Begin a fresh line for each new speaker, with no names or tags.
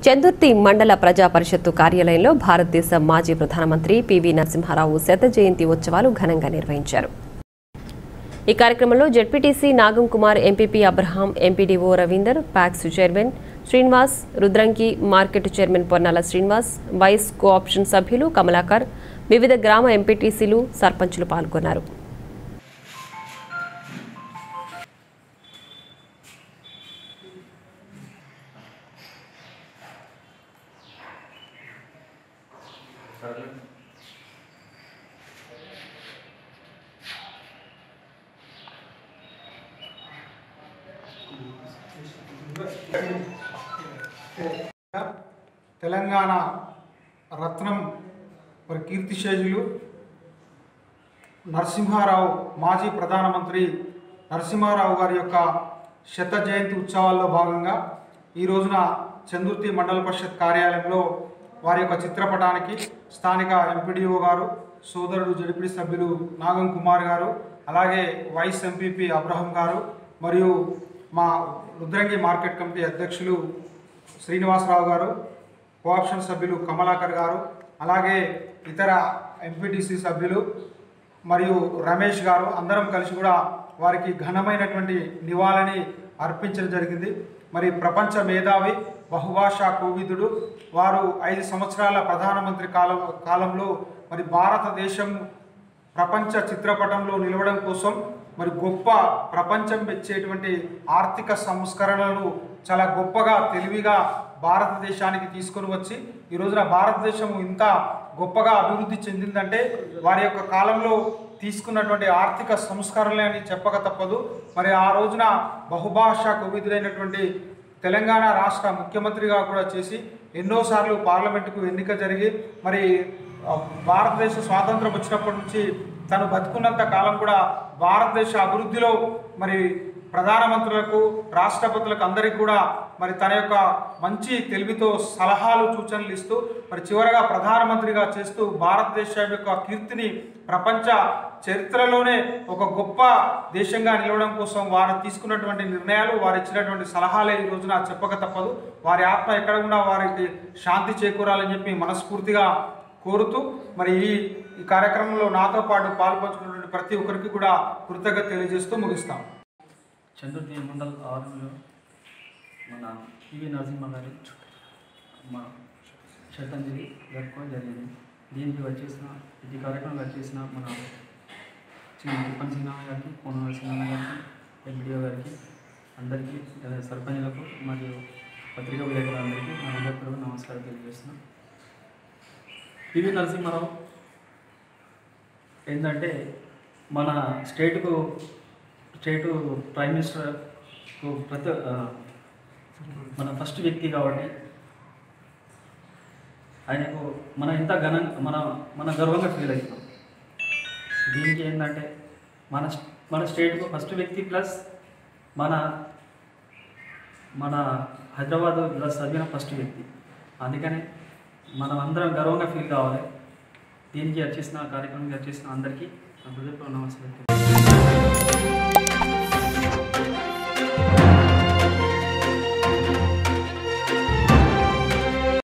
చందుర్తి మండల ప్రజా పరిషత్తు కార్యాలయంలో భారతదేశ మాజీ ప్రధానమంత్రి పివి నరసింహారావు శత జయంతి ఉత్సవాలు ఘనంగా నిర్వహించారు ఈ కార్యక్రమంలో ZPTC Nagam Kumar MPP Abraham MPDO Ravinder PACS chairman Srinivas Rudrangi market chairman Ponnala Srinivas vice cooption సభ్యులు కమలాకర్ వివిధ గ్రామ ఎంపీటీసీలు సర్పంచులు పాల్గొన్నారు
తెలంగాణ రత్నం మరి కీర్తిశేషులు నరసింహారావు మాజీ ప్రధానమంత్రి నరసింహారావు గారి యొక్క శత జయంతి ఉత్సవాల్లో భాగంగా ఈ రోజున చందుర్తి మండల పరిషత్ కార్యాలయంలో వారి యొక్క చిత్రపటానికి స్థానిక ఎంపీడీఓ గారు సోదరుడు జడిపిడి సభ్యులు నాగం కుమార్ గారు అలాగే వైస్ ఎంపీపీ అబ్రహం గారు మరియు మా రుద్రంగి మార్కెట్ కమిటీ అధ్యక్షులు శ్రీనివాసరావు గారు కోఆప్షన్ సభ్యులు కమలాకర్ గారు అలాగే ఇతర ఎంపీటీసీ సభ్యులు మరియు రమేష్ గారు అందరం కలిసి కూడా వారికి ఘనమైనటువంటి నివాళిని అర్పించడం జరిగింది మరి ప్రపంచ మేధావి బహుభాషా కోవిదుడు వారు ఐదు సంవత్సరాల ప్రధానమంత్రి కాలం కాలంలో మరి భారతదేశం ప్రపంచ చిత్రపటంలో నిలవడం కోసం మరి గొప్ప ప్రపంచం మెచ్చేటువంటి ఆర్థిక సంస్కరణలను చాలా గొప్పగా తెలివిగా భారతదేశానికి తీసుకొని వచ్చి ఈ రోజున భారతదేశం ఇంత గొప్పగా అభివృద్ధి చెందిందంటే వారి యొక్క కాలంలో తీసుకున్నటువంటి ఆర్థిక సంస్కరణలే అని చెప్పక తప్పదు మరి ఆ రోజున బహుభాషా కోవిదుడైనటువంటి తెలంగాణ రాష్ట్ర ముఖ్యమంత్రిగా కూడా చేసి ఎన్నోసార్లు పార్లమెంటుకు ఎన్నిక జరిగి మరి ఆ, భారతదేశ స్వాతంత్రం వచ్చినప్పటి నుంచి తను బతుకున్నంత కాలం కూడా భారతదేశ అభివృద్ధిలో మరి ప్రధానమంత్రులకు రాష్ట్రపతులకు అందరికీ కూడా మరి తన యొక్క మంచి తెలివితో సలహాలు సూచనలు ఇస్తూ మరి చివరగా ప్రధానమంత్రిగా చేస్తూ భారతదేశం యొక్క కీర్తిని ప్రపంచ చరిత్రలోనే ఒక గొప్ప దేశంగా నిలవడం కోసం వారు తీసుకున్నటువంటి నిర్ణయాలు వారు ఇచ్చినటువంటి సలహాలే ఈ రోజున చెప్పక తప్పదు వారి ఆత్మ ఎక్కడ ఉన్నా వారికి శాంతి చేకూరాలని చెప్పి మనస్ఫూర్తిగా కోరుతూ మరి ఈ ఈ కార్యక్రమంలో నాతో పాటు పాల్పంచుకున్నటువంటి ప్రతి ఒక్కరికి కూడా కృతజ్ఞత తెలియజేస్తూ ముగిస్తాం
చంద్రుడి మండల్ ఆరులో మన పివి నరసింహ గారి మా శ్రద్ధాంజలి జరుపుకోవడం జరిగింది దీనికి వచ్చేసిన ఇది కార్యక్రమం వచ్చేసిన మన శ్రీ తిప్పన్ సింహ గారికి కోన సింహ గారికి ఎంపీడీఓ గారికి అందరికీ అదే సర్పంచులకు మరియు పత్రికా విలేకరులందరికీ నా హృదయపూర్వక నమస్కారం తెలియజేస్తున్నాను పివి నరసింహారావు ఏంటంటే మన స్టేట్కు స్టేటు ప్రైమ్ మినిస్టర్కు ప్రతి ఆ, మన ఫస్ట్ వ్యక్తి కాబట్టి ఆయనకు మనం ఎంత ఘన మన మన గర్వంగా ఫీల్ అవుతాం దీనికి ఏంటంటే మన మన స్టేట్కు ఫస్ట్ వ్యక్తి ప్లస్ మన మన హైదరాబాద్ ప్లస్ చదివిన ఫస్ట్ వ్యక్తి అందుకనే మనం అందరం గర్వంగా ఫీల్ కావాలి దీనికి వచ్చేసిన కార్యక్రమానికి వచ్చేసిన అందరికీ నా హృదయపూర్వక నమస్కారం